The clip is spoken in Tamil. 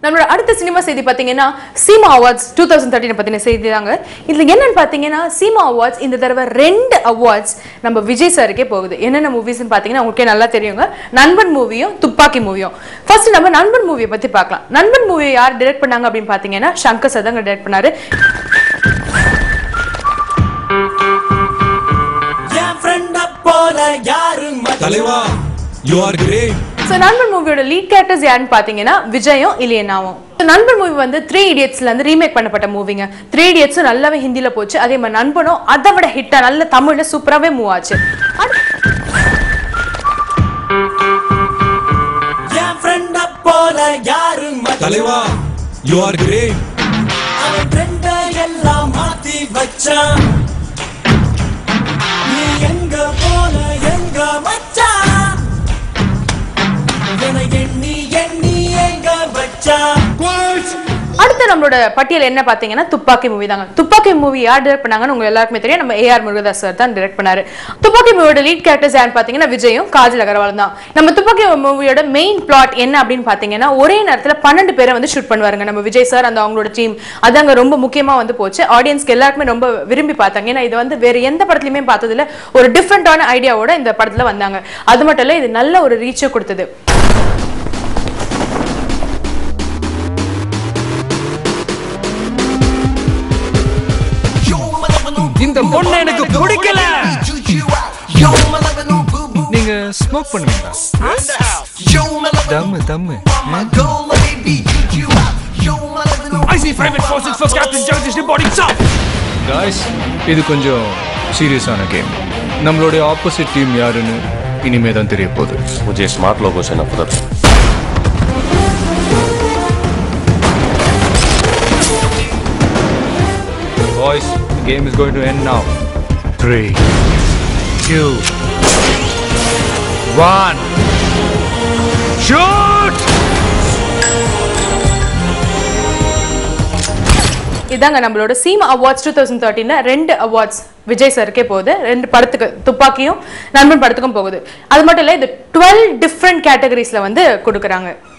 நம்மளோட அடுத்த சினிமா செய்தி பார்த்தீங்கன்னா SIIMA awards two thousand thirteen பற்றின செய்தி தாங்க இதில் என்னன்னு பார்த்தீங்கன்னா சீமா அவார்ட்ஸ் இந்த தடவை ரெண்டு அவார்ட்ஸ் நம்ம விஜய் சாருக்கே போகுது என்னென்ன மூவிஸ்னு பார்த்தீங்கன்னா உங்களுக்கே நல்லா தெரியுங்க நண்பன் மூவியும் துப்பாக்கி மூவியும் ஃபர்ஸ்ட் நம்ம நண்பன் மூவியை பற்றி பார்க்கலாம் நண்பன் மூவியை யார் டைரக்ட் பண்ணாங்க அப்படின்னு பார்த்தீங்கன்னா சங்கர் சதங்க டைரக்ட் பண்ணாரு என் ஃப்ரெண்ட போல யாரும் தலைவா யூ ஆர் கிரேட் ஸோ நண்பன் மூவியோட லீட் கேரக்டர்ஸ் யாருன்னு பார்த்தீங்கன்னா விஜயும் இலியனாவும் So, நண்பன் மூவி வந்து த்ரீ இடியட்ஸ்ல இருந்து ரீமேக் பண்ணப்பட்ட மூவிங்க த்ரீ இடியட்ஸும் நல்லாவே ஹிந்தில போச்சு அதே மாதிரி நண்பனும் அதை விட ஹிட்டா நல்ல தமிழ்ல சூப்பராகவே மூவ் ஆச்சு என் ஃப்ரெண்ட போல யாரும் தலைவா யூ ஆர் கிரேட் அவன் ஃப்ரெண்ட எல்லாம் மாத்தி வச்சான் நீ எங்க போன எங்க மச்சான் என எண்ணி எண்ணி எங்க வச்சான் அடுத்து நம்மளோட பட்டியல் என்ன பார்த்தீங்கன்னா துப்பாக்கி மூவி தாங்க துப்பாக்கி மூவி யார் டைரக்ட் பண்ணாங்கன்னு உங்க எல்லாருக்குமே தெரியும் நம்ம ஏஆர் முருகதாஸ் சார் தான் டைரக்ட் பண்ணாரு துப்பாக்கி மூவியோட லீட் கேரக்டர்ஸ் யாருன்னு பார்த்தீங்கன்னா விஜயும் காஜல் அகர்வால் தான் நம்ம துப்பாக்கி மூவியோட மெயின் பிளாட் என்ன அப்படின்னு பார்த்தீங்கன்னா ஒரே நேரத்தில் பன்னெண்டு பேரை வந்து ஷூட் பண்ணுவாருங்க நம்ம விஜய் சார் அந்த அவங்களோட டீம் அதாங்க ரொம்ப முக்கியமா வந்து போச்சு ஆடியன்ஸ்க்கு எல்லாருக்குமே ரொம்ப விரும்பி பார்த்தாங்க ஏன்னா இது வந்து வேற எந்த படத்துலையுமே பார்த்ததுல ஒரு டிஃப்ரெண்டான ஐடியாவோட இந்த படத்துல வந்தாங்க அது மட்டும் இல்ல இது நல்ல ஒரு ரீச்சை கொடுத்தது இந்த பொண்ணு எனக்கு பிடிக்கல நீங்க ஸ்மோக் பண்ணுவீங்களா தம்மு தம்மு I see private forces for Captain Jagdish reporting south. Guys, இது கொஞ்சம் சீரியஸான கேம் நம்மளுடைய ஆப்போசிட் டீம் யாருன்னு இனிமே தான் தெரிய போகுது मुझे स्मार्ट लोगों से नफरत है Boys, the game is going to end now. Three, two, one. Shoot! இதாங்க நம்மளோட சீமா அவார்ட்ஸ் டூ தௌசண்ட் தேர்ட்டின்ல ரெண்டு அவார்ட்ஸ் விஜய் சாருக்கே போகுது ரெண்டு படத்துக்கு துப்பாக்கியும் நண்பன் படத்துக்கும் போகுது அது மட்டும் இல்லை இது டுவெல் டிஃப்ரெண்ட் கேட்டகரிஸ்ல வந்து கொடுக்குறாங்க